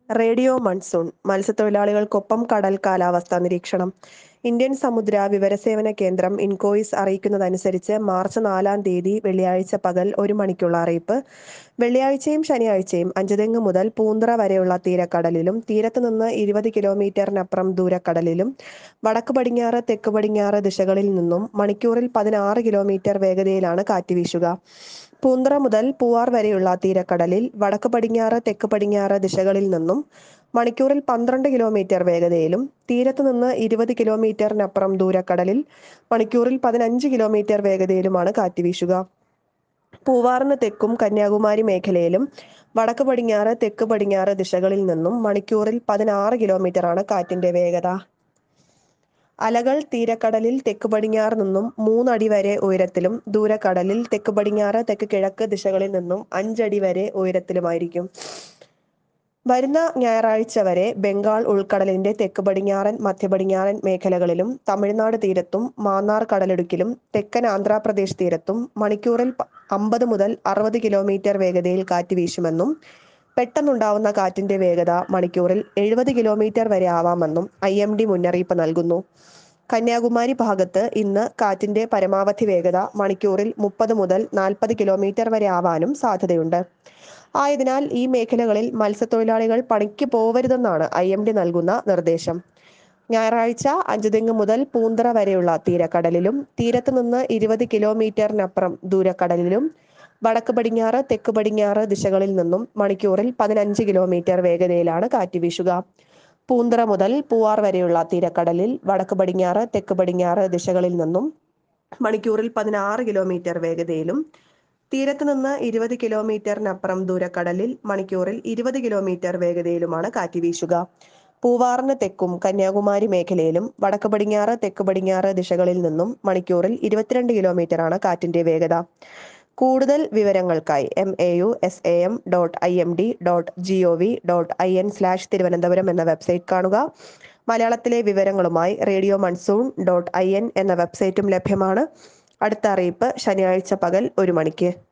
radio monsoon മത്സ്യത്തൊഴിലാളികൾക്കൊപ്പം കടൽ കാലാവസ്ഥാ നിരീക്ഷണം ഇന്ത്യൻ സമുദ്ര വിവരസേവന കേന്ദ്രം ഇൻകോയിസ് അറിയിക്കുന്നതനുസരിച്ച് മാർച്ച് നാലാം തീയതി വെള്ളിയാഴ്ച പകൽ ഒരു മണിക്കുള്ള അറിയിപ്പ് വെള്ളിയാഴ്ചയും ശനിയാഴ്ചയും അഞ്ചുതെങ്ങ് മുതൽ പൂന്തറ വരെയുള്ള തീരക്കടലിലും തീരത്ത് നിന്ന് ഇരുപത് കിലോമീറ്ററിനപ്പുറം ദൂരക്കടലിലും വടക്ക് പടിഞ്ഞാറ് തെക്ക് പടിഞ്ഞാറ് ദിശകളിൽ നിന്നും മണിക്കൂറിൽ പതിനാറ് കിലോമീറ്റർ വേഗതയിലാണ് കാറ്റ് വീശുക പൂന്തറ മുതൽ പൂവാർ വരെയുള്ള തീരക്കടലിൽ വടക്ക് പടിഞ്ഞാറ് തെക്ക് പടിഞ്ഞാറ് ദിശകളിൽ നിന്നും മണിക്കൂറിൽ പന്ത്രണ്ട് കിലോമീറ്റർ വേഗതയിലും തീരത്ത് നിന്ന് ഇരുപത് കിലോമീറ്ററിനപ്പുറം ദൂരക്കടലിൽ മണിക്കൂറിൽ പതിനഞ്ച് കിലോമീറ്റർ വേഗതയിലുമാണ് കാറ്റ് വീശുക പൂവാറിന് തെക്കും കന്യാകുമാരി മേഖലയിലും വടക്ക് പടിഞ്ഞാറ് തെക്ക് പടിഞ്ഞാറ് ദിശകളിൽ നിന്നും മണിക്കൂറിൽ പതിനാറ് കിലോമീറ്ററാണ് കാറ്റിന്റെ വേഗത അലകൾ തീരക്കടലിൽ തെക്ക് പടിഞ്ഞാറ് നിന്നും മൂന്നടി വരെ ഉയരത്തിലും ദൂരക്കടലിൽ തെക്ക് പടിഞ്ഞാറ് തെക്ക് കിഴക്ക് ദിശകളിൽ നിന്നും അഞ്ചടി വരെ ഉയരത്തിലുമായിരിക്കും വരുന്ന ഞായറാഴ്ച വരെ ബംഗാൾ ഉൾക്കടലിന്റെ തെക്ക് പടിഞ്ഞാറൻ മധ്യ പടിഞ്ഞാറൻ മേഖലകളിലും തമിഴ്നാട് തീരത്തും മാന്നാർ കടലിടുക്കിലും തെക്കൻ ആന്ധ്രാപ്രദേശ് തീരത്തും മണിക്കൂറിൽ അമ്പത് മുതൽ അറുപത് കിലോമീറ്റർ വേഗതയിൽ കാറ്റ് വീശുമെന്നും പെട്ടെന്നുണ്ടാവുന്ന കാറ്റിന്റെ വേഗത മണിക്കൂറിൽ എഴുപത് കിലോമീറ്റർ വരെ ആവാമെന്നും ഐ എം ഡി മുന്നറിയിപ്പ് നൽകുന്നു കന്യാകുമാരി ഭാഗത്ത് ഇന്ന് കാറ്റിന്റെ പരമാവധി വേഗത മണിക്കൂറിൽ മുപ്പത് മുതൽ നാൽപ്പത് കിലോമീറ്റർ വരെ ആവാനും സാധ്യതയുണ്ട് ആയതിനാൽ ഈ മേഖലകളിൽ മത്സ്യത്തൊഴിലാളികൾ പണിക്ക് പോവരുതെന്നാണ് ഐ എം ഡി നൽകുന്ന നിർദ്ദേശം ഞായറാഴ്ച അഞ്ചുതെങ്ങ് മുതൽ പൂന്തറ വരെയുള്ള തീരക്കടലിലും തീരത്ത് നിന്ന് ഇരുപത് കിലോമീറ്ററിനപ്പുറം ദൂരക്കടലിലും വടക്ക് പടിഞ്ഞാറ് തെക്ക് പടിഞ്ഞാറ് ദിശകളിൽ നിന്നും മണിക്കൂറിൽ പതിനഞ്ച് കിലോമീറ്റർ വേഗതയിലാണ് കാറ്റ് വീശുക പൂന്തറ മുതൽ പൂവാർ വരെയുള്ള തീരക്കടലിൽ വടക്ക് പടിഞ്ഞാറ് തെക്ക് പടിഞ്ഞാറ് ദിശകളിൽ നിന്നും മണിക്കൂറിൽ പതിനാറ് കിലോമീറ്റർ വേഗതയിലും തീരത്ത് നിന്ന് ഇരുപത് കിലോമീറ്ററിനപ്പുറം ദൂരക്കടലിൽ മണിക്കൂറിൽ ഇരുപത് കിലോമീറ്റർ വേഗതയിലുമാണ് കാറ്റ് വീശുക പൂവാറിന് തെക്കും കന്യാകുമാരി മേഖലയിലും വടക്ക് പടിഞ്ഞാറ് തെക്ക് പടിഞ്ഞാറ് ദിശകളിൽ നിന്നും മണിക്കൂറിൽ ഇരുപത്തിരണ്ട് കിലോമീറ്ററാണ് കാറ്റിന്റെ വേഗത കൂടുതൽ വിവരങ്ങൾക്കായി M A U S A M dot I M D dot G O V dot I N slash Thiruvananthapuram എന്ന വെബ്സൈറ്റ് കാണുക മലയാളത്തിലെ വിവരങ്ങളുമായി radio monsoon dot I N എന്ന വെബ്സൈറ്റും ലഭ്യമാണ് അടുത്ത അറിയിപ്പ് ശനിയാഴ്ച പകൽ ഒരു മണിക്ക്